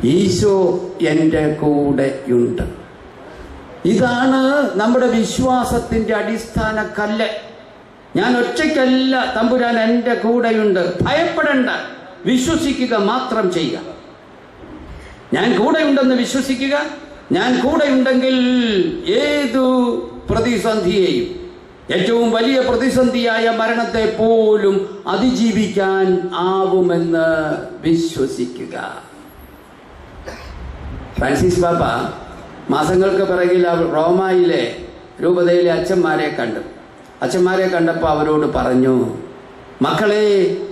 ഈശോ എൻ്റെ കൂടെയുണ്ട് ഇതാണ് നമ്മുടെ വിശ്വാസത്തിന്റെ അടിസ്ഥാന കല്ല് ഞാൻ ഒറ്റയ്ക്കല്ല തമ്പുരാൻ എൻ്റെ കൂടെയുണ്ട് ഭയപ്പെടണ്ട വിശ്വസിക്കുക മാത്രം ചെയ്യുക ഞാൻ കൂടെയുണ്ടെന്ന് വിശ്വസിക്കുക ഞാൻ കൂടെയുണ്ടെങ്കിൽ ഏതു പ്രതിസന്ധിയെയും ഏറ്റവും വലിയ പ്രതിസന്ധിയായ മരണത്തെ പോലും അതിജീവിക്കാൻ ആവുമെന്ന് വിശ്വസിക്കുക ഫ്രാൻസിസ് പാപ്പ മാസങ്ങൾക്ക് പിറകിൽ അവർ റോമായിലെ രൂപതയിലെ അച്ഛന്മാരെ കണ്ടു അച്ഛന്മാരെ കണ്ടപ്പോൾ അവരോട് പറഞ്ഞു മക്കളെ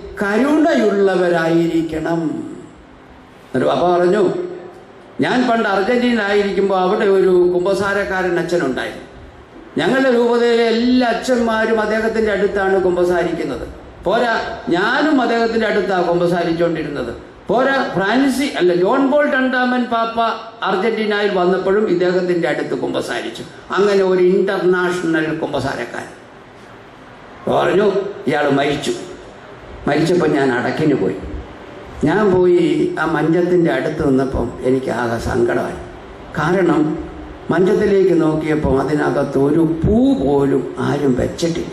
കരുണയുള്ളവരായിരിക്കണം എന്നിട്ട് പാപ്പ പറഞ്ഞു ഞാൻ പണ്ട് അർജന്റീനയിലായിരിക്കുമ്പോൾ അവിടെ ഒരു കുമ്പസാരക്കാരൻ അച്ഛനുണ്ടായിരുന്നു ഞങ്ങളുടെ രൂപതയിലെ എല്ലാ അച്ഛന്മാരും അദ്ദേഹത്തിന്റെ അടുത്താണ് കുമ്പസാരിക്കുന്നത് പോരാ ഞാനും അദ്ദേഹത്തിന്റെ അടുത്താണ് കുമ്പസാരിച്ചുകൊണ്ടിരുന്നത് പോരാ ഫ്രാൻസി അല്ല ജോൺ പോൾ രണ്ടാമൻ പാപ്പ അർജന്റീനയിൽ വന്നപ്പോഴും ഇദ്ദേഹത്തിന്റെ അടുത്ത് കുമ്പസാരിച്ചു അങ്ങനെ ഒരു ഇന്റർനാഷണൽ കുമ്പസാരക്കാരൻ പറഞ്ഞു ഇയാൾ മരിച്ചു മരിച്ചപ്പോൾ ഞാൻ അടക്കിന് പോയി ഞാൻ പോയി ആ മഞ്ചത്തിൻ്റെ അടുത്ത് നിന്നപ്പം എനിക്ക് ആകെ സങ്കടമായി കാരണം മഞ്ചത്തിലേക്ക് നോക്കിയപ്പോൾ അതിനകത്ത് ഒരു പൂ പോലും ആരും വെച്ചിട്ടില്ല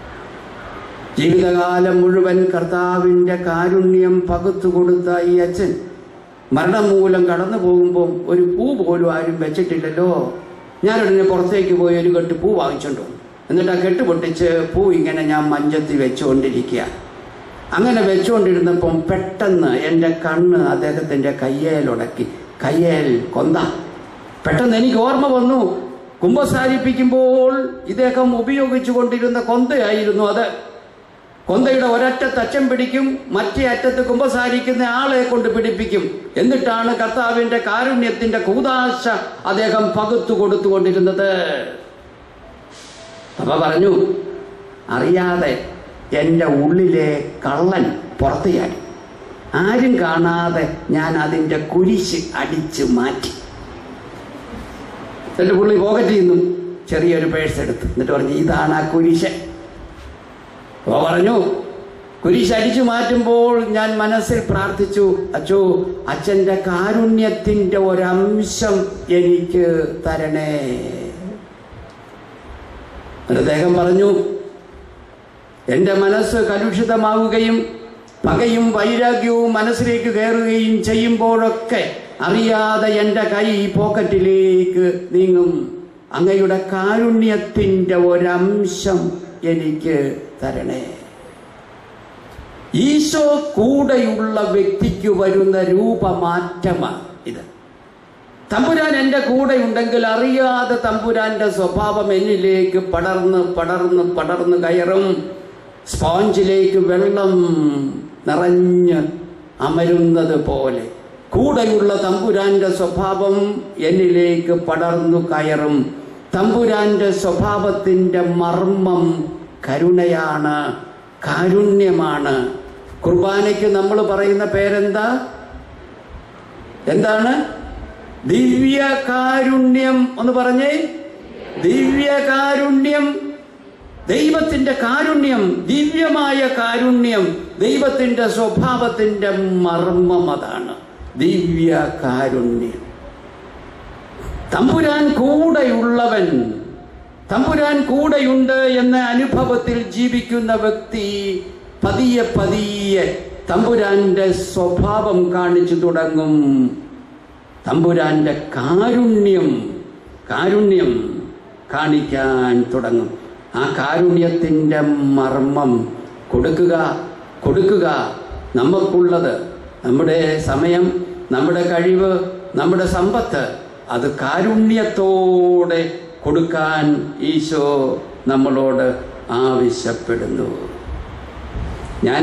ജീവിതകാലം മുഴുവൻ കർത്താവിൻ്റെ കാരുണ്യം പകുത്തു കൊടുത്ത ഈ അച്ഛൻ മരണം മൂലം കടന്നു പോകുമ്പോൾ ഒരു പൂ പോലും ആരും വെച്ചിട്ടില്ലല്ലോ ഞാനുടനെ പുറത്തേക്ക് പോയി ഒരു കെട്ട് പൂ വാങ്ങിച്ചോണ്ട് വന്നു എന്നിട്ട് ആ കെട്ട് പൊട്ടിച്ച് പൂ ഇങ്ങനെ ഞാൻ മഞ്ചത്തിൽ വെച്ചുകൊണ്ടിരിക്കുക അങ്ങനെ വെച്ചുകൊണ്ടിരുന്നപ്പം പെട്ടെന്ന് എൻ്റെ കണ്ണ് അദ്ദേഹത്തിൻ്റെ കയ്യേലുടക്കി കയ്യേൽ കൊന്ത പെട്ടെന്ന് എനിക്ക് ഓർമ്മ വന്നു കുമ്പസാരിപ്പിക്കുമ്പോൾ ഇദ്ദേഹം ഉപയോഗിച്ചു കൊണ്ടിരുന്ന കൊന്തയായിരുന്നു അത് കൊന്തയുടെ ഒരറ്റത്ത് അച്ഛൻ പിടിക്കും മറ്റേ അറ്റത്ത് കുമ്പസാരിക്കുന്ന ആളെ കൊണ്ട് പിടിപ്പിക്കും എന്നിട്ടാണ് കർത്താവിന്റെ കാരുണ്യത്തിന്റെ കൂതാശ അദ്ദേഹം പകുത്തു കൊടുത്തുകൊണ്ടിരുന്നത് അപ്പൊ പറഞ്ഞു അറിയാതെ എൻ്റെ ഉള്ളിലെ കള്ളൻ പുറത്തു ചാടി ആരും കാണാതെ ഞാൻ അതിൻ്റെ കുരിശ് അടിച്ച് മാറ്റി എന്നിട്ട് പുള്ളി പോക്കറ്റിൽ നിന്നും ചെറിയൊരു പേഴ്സ് എടുത്തു എന്നിട്ട് പറഞ്ഞു ഇതാണ് ആ കുരിശ് അപ്പോൾ പറഞ്ഞു കുരിശ് അടിച്ചു മാറ്റുമ്പോൾ ഞാൻ മനസ്സിൽ പ്രാർത്ഥിച്ചു അച്ചോ അച്ഛൻ്റെ കാരുണ്യത്തിൻ്റെ ഒരംശം എനിക്ക് തരണേ എന്നിട്ട് അദ്ദേഹം പറഞ്ഞു എൻ്റെ മനസ്സ് കലുഷിതമാവുകയും പകയും വൈരാഗ്യവും മനസ്സിലേക്ക് കയറുകയും ചെയ്യുമ്പോഴൊക്കെ അറിയാതെ എൻ്റെ കൈ പോക്കറ്റിലേക്ക് നീങ്ങും അങ്ങയുടെ കാരുണ്യത്തിൻ്റെ ഒരംശം എനിക്ക് തരണേ ഈശോ കൂടെയുള്ള വ്യക്തിക്ക് വരുന്ന രൂപമാറ്റമാണ് ഇത് തമ്പുരാൻ എൻ്റെ കൂടെ ഉണ്ടെങ്കിൽ അറിയാതെ തമ്പുരാന്റെ സ്വഭാവം എന്നിലേക്ക് പടർന്ന് പടർന്ന് പടർന്ന് കയറും സ്പോഞ്ചിലേക്ക് വെള്ളം നിറഞ്ഞ് അമരുന്നത് പോലെ കൂടെയുള്ള തമ്പുരാന്റെ സ്വഭാവം എന്നിലേക്ക് പടർന്നു കയറും തമ്പുരാന്റെ സ്വഭാവത്തിന്റെ മർമ്മം കരുണയാണ് കാരുണ്യമാണ് കുർബാനയ്ക്ക് നമ്മൾ പറയുന്ന പേരെന്താ എന്താണ് ദിവ്യകാരുണ്യം ഒന്ന് പറഞ്ഞേ ദിവ്യകാരുണ്യം ദൈവത്തിന്റെ കാരുണ്യം ദിവ്യമായ കാരുണ്യം ദൈവത്തിന്റെ സ്വഭാവത്തിന്റെ മർമ്മം അതാണ് ദിവ്യകാരുണ്യം തമ്പുരാൻ കൂടെയുള്ളവൻ തമ്പുരാൻ കൂടെയുണ്ട് എന്ന അനുഭവത്തിൽ ജീവിക്കുന്ന വ്യക്തി പതിയെ പതിയെ തമ്പുരാന്റെ സ്വഭാവം കാണിച്ചു തുടങ്ങും തമ്പുരാന്റെ കാരുണ്യം കാരുണ്യം കാണിക്കാൻ തുടങ്ങും ആ കാരുണ്യത്തിൻ്റെ മർമ്മം കൊടുക്കുക കൊടുക്കുക നമുക്കുള്ളത് നമ്മുടെ സമയം നമ്മുടെ കഴിവ് നമ്മുടെ സമ്പത്ത് അത് കാരുണ്യത്തോടെ കൊടുക്കാൻ ഈശോ നമ്മളോട് ആവശ്യപ്പെടുന്നു ഞാൻ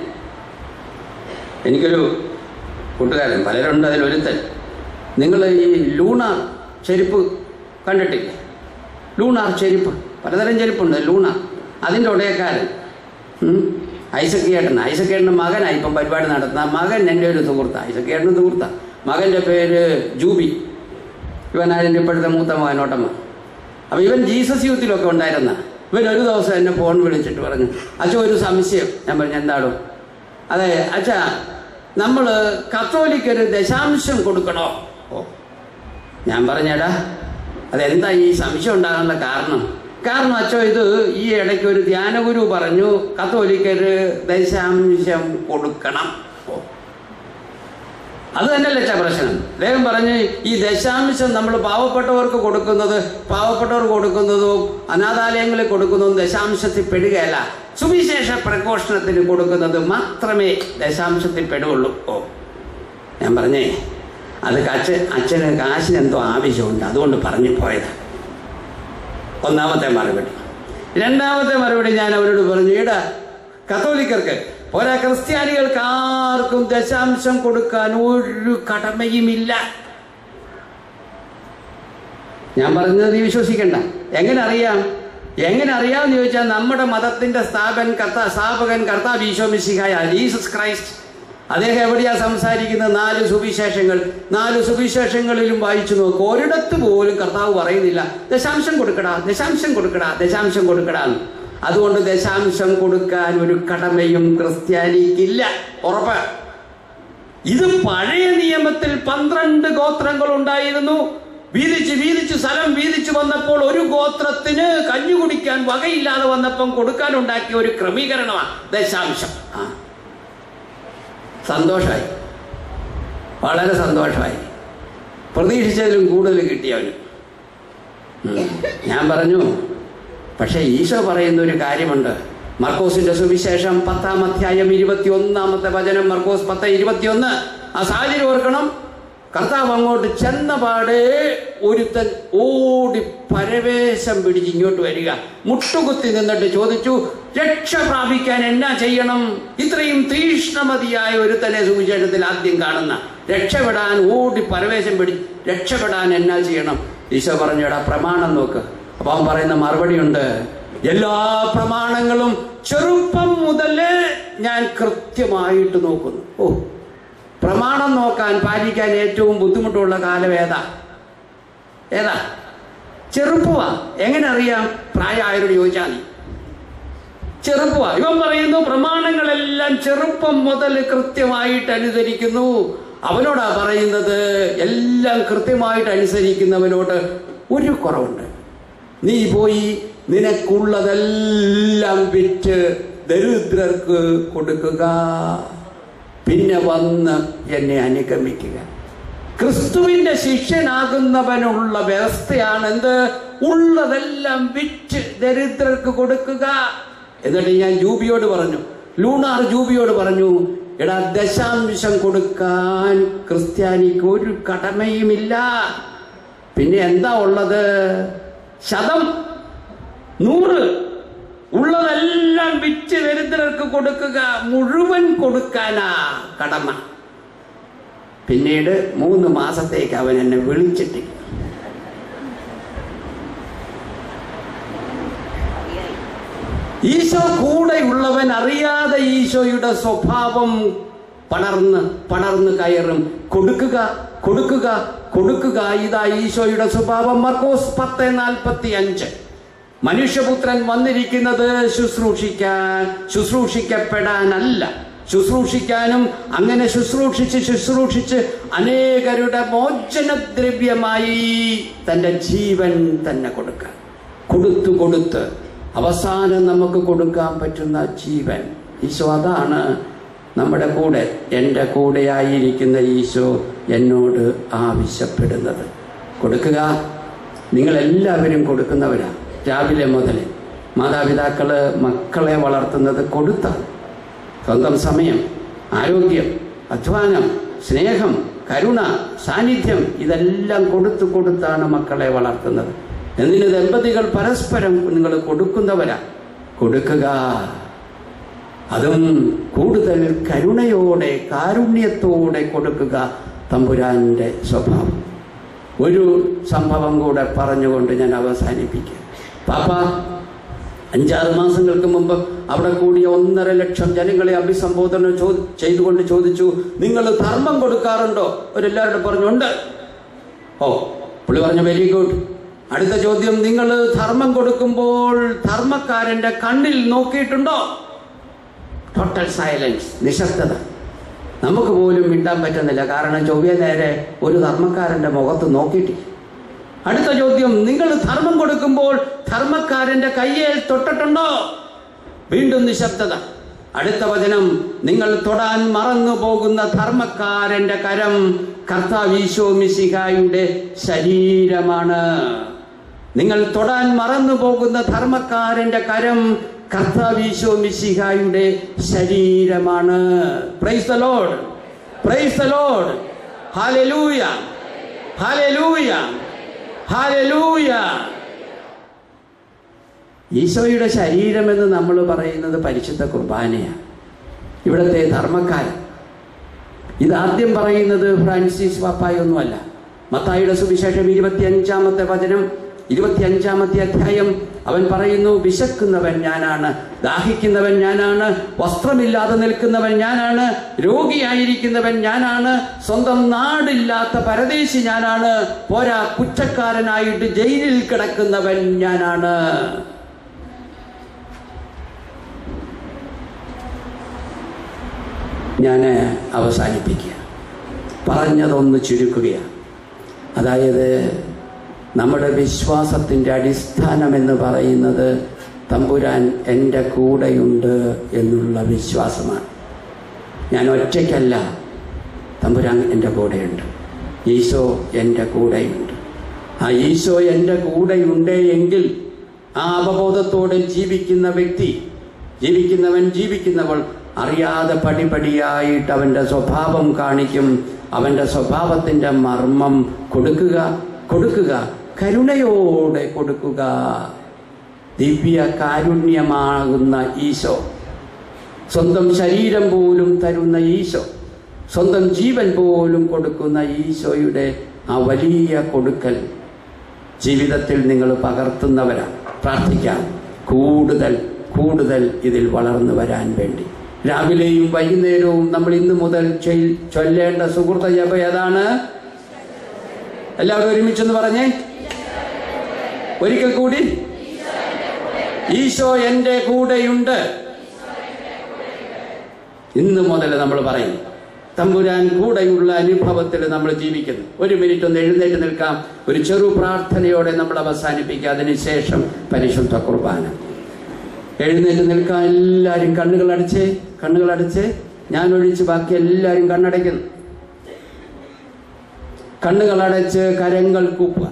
എനിക്കൊരു കൂട്ടുകാരൻ പലരുണ്ട് അതിലൊരുത്തൻ നിങ്ങൾ ഈ ലൂണാർ ചെരുപ്പ് കണ്ടിട്ടില്ലേ ലൂണാർ ചെരുപ്പ് പലതരം ചെരുപ്പുണ്ട് ലൂണാർ അതിൻ്റെ ഉടയക്കാരൻ ഉം. ഐസക്കേട്ടൻ ഐസക്കേട്ടൻ്റെ മകനാണ് ഇപ്പം പരിപാടി നടത്തുന്ന മകൻ എൻ്റെ ഒരു സുഹൃത്താണ് ഐസക്കേട്ടൻ സുഹൃത്താണ് മകൻ്റെ പേര് ജൂബി ഇവൻ അതിൻ്റെ ഇപ്പോഴത്തെ മൂത്ത മകൻ ഓട്ടമ്മ അപ്പോൾ ഇവൻ ജീസസ് യൂത്തിലൊക്കെ ഉണ്ടായിരുന്ന ഇവൻ ഒരു ദിവസം എന്നെ ഫോൺ വിളിച്ചിട്ട് പറഞ്ഞു അച്ഛൻ ഒരു സംശയം ഞാൻ പറഞ്ഞു എന്താണോ അതെ അച്ഛാ നമ്മൾ കത്തോലിക്കൊരു ദശാംശം കൊടുക്കണോ ഓ ഞാൻ പറഞ്ഞേടാ അതെന്താ ഈ സംശയം ഉണ്ടാകാനുള്ള കാരണം കാരണം അച്ഛോ ഇത് ഈ ഇടയ്ക്ക് ഒരു ധ്യാനഗുരു പറഞ്ഞു കത്തോലിക്കൊരു ദശാംശം കൊടുക്കണം ഓ അത് തന്നെയല്ലേ അച്ഛാ പ്രശ്നം അദ്ദേഹം പറഞ്ഞ് ഈ ദശാംശം നമ്മൾ പാവപ്പെട്ടവർക്ക് കൊടുക്കുന്നത് പാവപ്പെട്ടവർക്ക് കൊടുക്കുന്നതും അനാഥാലയങ്ങളിൽ കൊടുക്കുന്നതും ദശാംശത്തിൽ പെടുകയല്ല സുവിശേഷ പ്രഘോഷണത്തിന് കൊടുക്കുന്നത് മാത്രമേ ദശാംശത്തിൽ പെടുകയുള്ളൂ ഓ ഞാൻ പറഞ്ഞേ അത് അച്ഛൻ അച്ഛന് കാശിന് എന്തോ ആവശ്യമുണ്ട് അതുകൊണ്ട് പറഞ്ഞു പോയത് ഒന്നാമത്തെ മറുപടി രണ്ടാമത്തെ മറുപടി ഞാൻ അവരോട് പറഞ്ഞു ഈടാ കത്തോലിക്കർക്ക് പോരാ ക്രിസ്ത്യാനികൾക്ക് ആർക്കും ദശാംശം കൊടുക്കാൻ ഒരു കടമയുമില്ല ഞാൻ പറഞ്ഞത് നീ വിശ്വസിക്കണ്ട എങ്ങനെ അറിയാം എങ്ങനെ അറിയാമെന്ന് ചോദിച്ചാൽ നമ്മുടെ മതത്തിന്റെ സ്ഥാപൻ കർത്ത സ്ഥാപകൻ കർത്താവ് ഈശോമിശിഹായ ജീസസ് ക്രൈസ്റ്റ് അദ്ദേഹം എവിടെയാ സംസാരിക്കുന്നത് നാല് സുവിശേഷങ്ങൾ നാല് സുവിശേഷങ്ങളിലും വായിച്ചു നോക്കും ഒരിടത്ത് പോലും കർത്താവ് പറയുന്നില്ല ദശാംശം കൊടുക്കടാ ദശാംശം കൊടുക്കടാ ദശാംശം കൊടുക്കടാ എന്ന്. അതുകൊണ്ട് ദശാംശം കൊടുക്കാൻ ഒരു കടമയും ക്രിസ്ത്യാനിക്കില്ല ഉറപ്പ് ഇത് പഴയ നിയമത്തിൽ പന്ത്രണ്ട് ഗോത്രങ്ങൾ ഉണ്ടായിരുന്നു വീതിച്ച് വീതിച്ച് സ്ഥലം വീതിച്ച് വന്നപ്പോൾ ഒരു ഗോത്രത്തിന് കഞ്ഞു കുടിക്കാൻ വകയില്ലാതെ വന്നപ്പം കൊടുക്കാനുണ്ടാക്കിയ ഒരു ക്രമീകരണമാണ് ദശാംശം ആ സന്തോഷമായി വളരെ സന്തോഷമായി പ്രതീക്ഷിച്ചതിലും കൂടുതൽ കിട്ടിയവന് ഉം. ഞാൻ പറഞ്ഞു പക്ഷേ ഈശോ പറയുന്ന ഒരു കാര്യമുണ്ട് മർക്കോസിന്റെ സുവിശേഷം പത്താം അധ്യായം ഇരുപത്തി ഒന്നാമത്തെ വചനം മർക്കോസ് പത്ത് ഇരുപത്തിയൊന്ന് ആ സാഹചര്യം ഓർക്കണം കർത്താവ് അങ്ങോട്ട് ചെന്നപാടെ ഒരുത്തൻ ഓടി പരവേശം പിടിച്ച് ഇങ്ങോട്ട് വരിക മുട്ടുകുത്തി നിന്നിട്ട് ചോദിച്ചു രക്ഷ പ്രാപിക്കാൻ എന്നാ ചെയ്യണം ഇത്രയും തീഷ്ണമതിയായ ഒരുത്തനെ സുവിശേഷത്തിൽ ആദ്യം കാണുന്ന രക്ഷപ്പെടാൻ ഓടി പരവേശം പിടി രക്ഷപ്പെടാൻ എന്നാ ചെയ്യണം ഈശോ പറഞ്ഞടാ പ്രമാണം നോക്ക് അപ്പൊ അവൻ പറയുന്ന മറുപടിയുണ്ട് എല്ലാ പ്രമാണങ്ങളും ചെറുപ്പം മുതലേ ഞാൻ കൃത്യമായിട്ട് നോക്കുന്നു ഓ പ്രമാണം നോക്കാൻ പാലിക്കാൻ ഏറ്റവും ബുദ്ധിമുട്ടുള്ള കാലം ഏതാ ഏതാ ചെറുപ്പമാ എങ്ങനെ അറിയാം പ്രായമായവരോട് ചോദിച്ചാൽ മതി ചെറുപ്പമാ ഇവൻ പറയുന്നു പ്രമാണങ്ങളെല്ലാം ചെറുപ്പം മുതൽ കൃത്യമായിട്ട് അനുസരിക്കുന്നു അവനോടാ പറയുന്നത് എല്ലാം കൃത്യമായിട്ട് അനുസരിക്കുന്നവനോട് ഒരു കുറവുണ്ട് നീ പോയി നിനക്കുള്ളതെല്ലാം വിറ്റ് ദരിദ്രർക്ക് കൊടുക്കുക പിന്നെ വന്ന് എന്നെ അനുഗമിക്കുക ക്രിസ്തുവിന്റെ ശിഷ്യനാകുന്നവനുള്ള വ്യവസ്ഥയാണ് എന്ത് ഉള്ളതെല്ലാം വിറ്റ് ദരിദ്രർക്ക് കൊടുക്കുക എന്നിട്ട് ഞാൻ ജൂബിയോട് പറഞ്ഞു ലൂണാർ ജൂബിയോട് പറഞ്ഞു എടാ ദശാംശം കൊടുക്കാൻ ക്രിസ്ത്യാനിക്ക് ഒരു കടമയുമില്ല പിന്നെ എന്താ ഉള്ളത് ശതം നൂറ് ഉള്ളതെല്ലാം വിറ്റ് ദരിദ്രർക്ക് കൊടുക്കുക മുഴുവൻ കൊടുക്കാനാ കടമ പിന്നീട് മൂന്ന് മാസത്തേക്ക് അവൻ എന്നെ വിളിച്ചിട്ടില്ല ഈശോ കൂടെയുള്ളവൻ അറിയാതെ ഈശോയുടെ സ്വഭാവം പടർന്ന് പടർന്ന് കയറും കൊടുക്കുക കൊടുക്കുക കൊടുക്കുക ഇതാ ഈശോയുടെ സ്വഭാവം മർക്കോസ് പത്ത് നാൽപ്പത്തി അഞ്ച് മനുഷ്യപുത്രൻ വന്നിരിക്കുന്നത് ശുശ്രൂഷിക്കാൻ ശുശ്രൂഷിക്കപ്പെടാനല്ല ശുശ്രൂഷിക്കാനും അങ്ങനെ ശുശ്രൂഷിച്ച് ശുശ്രൂഷിച്ച് അനേകരുടെ മോചനദ്രവ്യമായി തൻ്റെ ജീവൻ തന്നെ കൊടുക്കാൻ കൊടുത്തു കൊടുത്ത് അവസാനം നമുക്ക് കൊടുക്കാൻ പറ്റുന്ന ജീവൻ ഈശോ അതാണ് നമ്മുടെ കൂടെ എൻ്റെ കൂടെയായിരിക്കുന്ന ഈശോ എന്നോട് ആവശ്യപ്പെടുന്നത് കൊടുക്കുക നിങ്ങളെല്ലാവരും കൊടുക്കുന്നവരാ രാവിലെ മുതൽ മാതാപിതാക്കള് മക്കളെ വളർത്തുന്നത് കൊടുത്താണ് സ്വന്തം സമയം ആരോഗ്യം അധ്വാനം സ്നേഹം കരുണ സാന്നിധ്യം ഇതെല്ലാം കൊടുത്തു കൊടുത്താണ് മക്കളെ വളർത്തുന്നത് എന്തിന് ദമ്പതികൾ പരസ്പരം നിങ്ങൾ കൊടുക്കുന്നവരാ കൊടുക്കുക അതും കൂടുതൽ കരുണയോടെ കാരുണ്യത്തോടെ കൊടുക്കുക തമ്പുരാന്റെ സ്വഭാവം ഒരു സംഭവം കൂടെ പറഞ്ഞുകൊണ്ട് ഞാൻ അവസാനിപ്പിക്കാം പാപ്പ അഞ്ചാറ് മാസങ്ങൾക്ക് മുമ്പ് അവിടെ കൂടിയ ഒന്നര ലക്ഷം ജനങ്ങളെ അഭിസംബോധന ചോ ചെയ്തുകൊണ്ട് ചോദിച്ചു നിങ്ങൾ ധർമ്മം കൊടുക്കാറുണ്ടോ അവരെല്ലാവരും പറഞ്ഞുണ്ട് ഓ പുള്ളി പറഞ്ഞു വെരി ഗുഡ് അടുത്ത ചോദ്യം നിങ്ങൾ ധർമ്മം കൊടുക്കുമ്പോൾ ധർമ്മക്കാരന്റെ കണ്ണിൽ നോക്കിയിട്ടുണ്ടോ ടോട്ടൽ സൈലൻസ് നിശബ്ദത നമുക്ക് പോലും മിണ്ടാൻ പറ്റുന്നില്ല കാരണം ചൊവ്വ നേരെ ഒരു ധർമ്മക്കാരന്റെ മുഖത്ത് നോക്കിയിട്ട് അടുത്ത ചോദ്യം നിങ്ങൾ ധർമ്മം കൊടുക്കുമ്പോൾ ധർമ്മക്കാരന്റെ കയ്യിൽ തൊട്ടിട്ടുണ്ടോ വീണ്ടും നിശബ്ദത അടുത്ത വചനം നിങ്ങൾ തൊടാൻ മറന്നു പോകുന്ന ധർമ്മക്കാരന്റെ കരം കർത്താവീശോ മിശിഹായുടെ ശരീരമാണ് നിങ്ങൾ തൊടാൻ മറന്നു പോകുന്ന ധർമ്മക്കാരന്റെ കരം കർത്താവീശോ മിശിഹായുടെ ശരീരമാണ് praise the lord praise the lord hallelujah hallelujah hallelujah ഈശോയുടെ ശരീരമെന്ന് നമ്മൾ പറയുന്നത് പരിശുദ്ധ കുർബാനയാണ് ഇവിടുത്തെ ധർമ്മക്കാരൻ ഇതാദ്യം പറയുന്നത് ഫ്രാൻസിസ് പാപ്പായൊന്നുമല്ല മത്തായിയുടെ സുവിശേഷം ഇരുപത്തിയഞ്ചാമത്തെ വചനം ഇരുപത്തിയഞ്ചാമത്തെ അധ്യായം അവൻ പറയുന്നു വിശക്കുന്നവൻ ഞാനാണ് ദാഹിക്കുന്നവൻ ഞാനാണ് വസ്ത്രമില്ലാതെ നിൽക്കുന്നവൻ ഞാനാണ് രോഗിയായിരിക്കുന്നവൻ ഞാനാണ് സ്വന്തം നാടില്ലാത്ത പരദേശി ഞാനാണ് പോരാ കുറ്റക്കാരനായിട്ട് ജയിലിൽ കിടക്കുന്നവൻ ഞാനാണ് ഞാൻ അവസാനിപ്പിക്കുക പറഞ്ഞതൊന്ന് ചുരുക്കുകയാണ് അതായത് നമ്മുടെ വിശ്വാസത്തിൻ്റെ അടിസ്ഥാനം എന്ന് പറയുന്നത് തമ്പുരാൻ എൻ്റെ കൂടെയുണ്ട് എന്നുള്ള വിശ്വാസമാണ് ഞാൻ ഒറ്റയ്ക്കല്ല തമ്പുരാൻ എൻ്റെ കൂടെയുണ്ട് ഈശോ എൻ്റെ കൂടെയുണ്ട് ആ ഈശോ എൻ്റെ കൂടെയുണ്ട് എങ്കിൽ ആ അവബോധത്തോടെ ജീവിക്കുന്ന വ്യക്തി ജീവിക്കുന്നവൻ ജീവിക്കുന്നവൾ അറിയാതെ പടിപടിയായിട്ട് അവൻ്റെ സ്വഭാവം കാണിക്കും അവൻ്റെ സ്വഭാവത്തിൻ്റെ മർമ്മം കൊടുക്കുക കൊടുക്കുക കരുണയോടെ കൊടുക്കുക ദിവ്യ കാരുണ്യമാകുന്ന ഈശോ സ്വന്തം ശരീരം പോലും തരുന്ന ഈശോ സ്വന്തം ജീവൻ പോലും കൊടുക്കുന്ന ഈശോയുടെ ആ വലിയ കൊടുക്കൽ ജീവിതത്തിൽ നിങ്ങൾ പകർത്തുന്നവരാണ് പ്രാർത്ഥിക്കാം കൂടുതൽ കൂടുതൽ ഇതിൽ വളർന്നു വരാൻ വേണ്ടി രാവിലെയും വൈകുന്നേരവും നമ്മൾ ഇന്ന് മുതൽ ചൊൽ- ചൊല്ലേണ്ട സുഹൃത്ത ജപ ഏതാണ് എല്ലാവരും ഒരുമിച്ചെന്ന് പറഞ്ഞേ ഒരിക്കൽ കൂടി ഈശോ എൻ്റെ കൂടെയുണ്ട് ഇന്ന് മുതൽ നമ്മൾ പറയും തമ്പുരാൻ കൂടെയുള്ള അനുഭവത്തിൽ നമ്മൾ ജീവിക്കുന്നു ഒരു മിനിറ്റ് ഒന്ന് എഴുന്നേറ്റ് നിൽക്കാം ഒരു ചെറു പ്രാർത്ഥനയോടെ നമ്മൾ അവസാനിപ്പിക്കുക അതിനുശേഷം പരിശുദ്ധ കുർബാന എഴുന്നേറ്റ് നിൽക്കാൻ എല്ലാവരും കണ്ണുകൾ അടച്ചേ കണ്ണുകൾ അടച്ചേ ഞാൻ ഒഴിച്ച് ബാക്കി എല്ലാവരും കണ്ണടയ്ക്കുന്നു കണ്ണുകൾ അടച്ച് കരങ്ങൾ കൂപ്പുക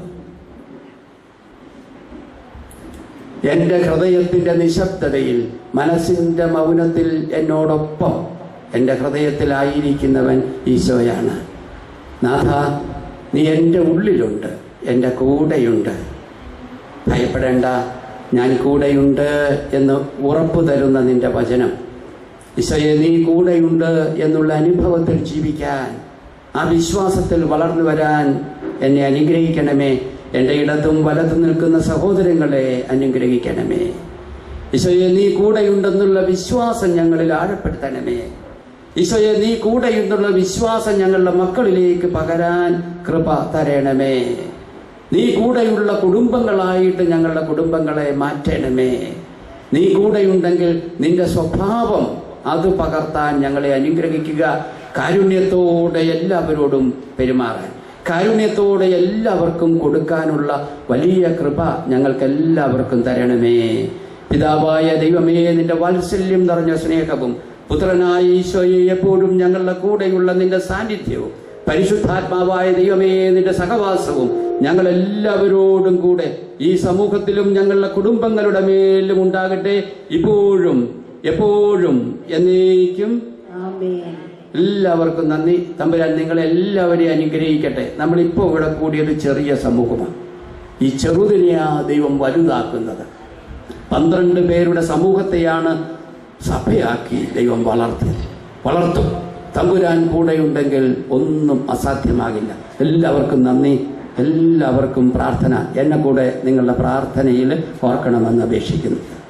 എൻ്റെ ഹൃദയത്തിൻ്റെ നിശബ്ദതയിൽ മനസ്സിൻ്റെ മൗനത്തിൽ എന്നോടൊപ്പം എൻ്റെ ഹൃദയത്തിലായിരിക്കുന്നവൻ ഈശോയാണ് നാഥ നീ എൻ്റെ ഉള്ളിലുണ്ട് എൻ്റെ കൂടെയുണ്ട് ഭയപ്പെടേണ്ട ഞാൻ കൂടെയുണ്ട് എന്ന് ഉറപ്പു തരുന്ന നിന്റെ വചനം ഈശോയെ നീ കൂടെയുണ്ട് എന്നുള്ള അനുഭവത്തിൽ ജീവിക്കാൻ ആ വിശ്വാസത്തിൽ വളർന്നു വരാൻ എന്നെ അനുഗ്രഹിക്കണമേ എൻ്റെ ഇടത്തും വലത്തും നിൽക്കുന്ന സഹോദരങ്ങളെ അനുഗ്രഹിക്കണമേ ഈശോയെ നീ കൂടെയുണ്ടെന്നുള്ള വിശ്വാസം ഞങ്ങളിൽ ആഴപ്പെടുത്തണമേ ഈശോയെ നീ കൂടെയുണ്ടെന്നുള്ള വിശ്വാസം ഞങ്ങളുടെ മക്കളിലേക്ക് പകരാൻ കൃപ തരണമേ നീ കൂടെയുള്ള കുടുംബങ്ങളായിട്ട് ഞങ്ങളുടെ കുടുംബങ്ങളെ മാറ്റണമേ നീ കൂടെയുണ്ടെങ്കിൽ നിന്റെ സ്വഭാവം അത് പകർത്താൻ ഞങ്ങളെ അനുഗ്രഹിക്കുക കാരുണ്യത്തോടെ എല്ലാവരോടും പെരുമാറാൻ കാരുണ്യത്തോടെ എല്ലാവർക്കും കൊടുക്കാനുള്ള വലിയ കൃപ ഞങ്ങൾക്ക് എല്ലാവർക്കും തരണമേ പിതാവായ ദൈവമേ നിന്റെ വാത്സല്യം നിറഞ്ഞ സ്നേഹവും പുത്രനായ ഈശോയെ എപ്പോഴും ഞങ്ങളുടെ കൂടെയുള്ള നിന്റെ സാന്നിധ്യവും പരിശുദ്ധാത്മാവായ ദൈവമേ നിന്റെ സഹവാസവും ഞങ്ങൾ എല്ലാവരോടും കൂടെ ഈ സമൂഹത്തിലും ഞങ്ങളുടെ കുടുംബങ്ങളുടെ മേലും ഉണ്ടാകട്ടെ ഇപ്പോഴും എപ്പോഴും എന്നേക്കും ആമേൻ എല്ലാവർക്കും നന്ദി തമ്പുരാൻ നിങ്ങളെ എല്ലാവരെയും അനുഗ്രഹിക്കട്ടെ നമ്മളിപ്പോൾ ഇവിടെ കൂടിയത് ചെറിയ സമൂഹമാണ് ഈ ചെറുതിനെയാ ദൈവം വലുതാക്കുന്നത് പന്ത്രണ്ട് പേരുടെ സമൂഹത്തെയാണ് സഭയാക്കി ദൈവം വളർത്തിയത് വളർത്തും തമ്പുരാൻ കൂടെയുണ്ടെങ്കിൽ ഒന്നും അസാധ്യമാകില്ല എല്ലാവർക്കും നന്ദി എല്ലാവർക്കും പ്രാർത്ഥന എന്നെ കൂടെ നിങ്ങളുടെ പ്രാർത്ഥനയിൽ ഓർക്കണമെന്ന് അപേക്ഷിക്കുന്നു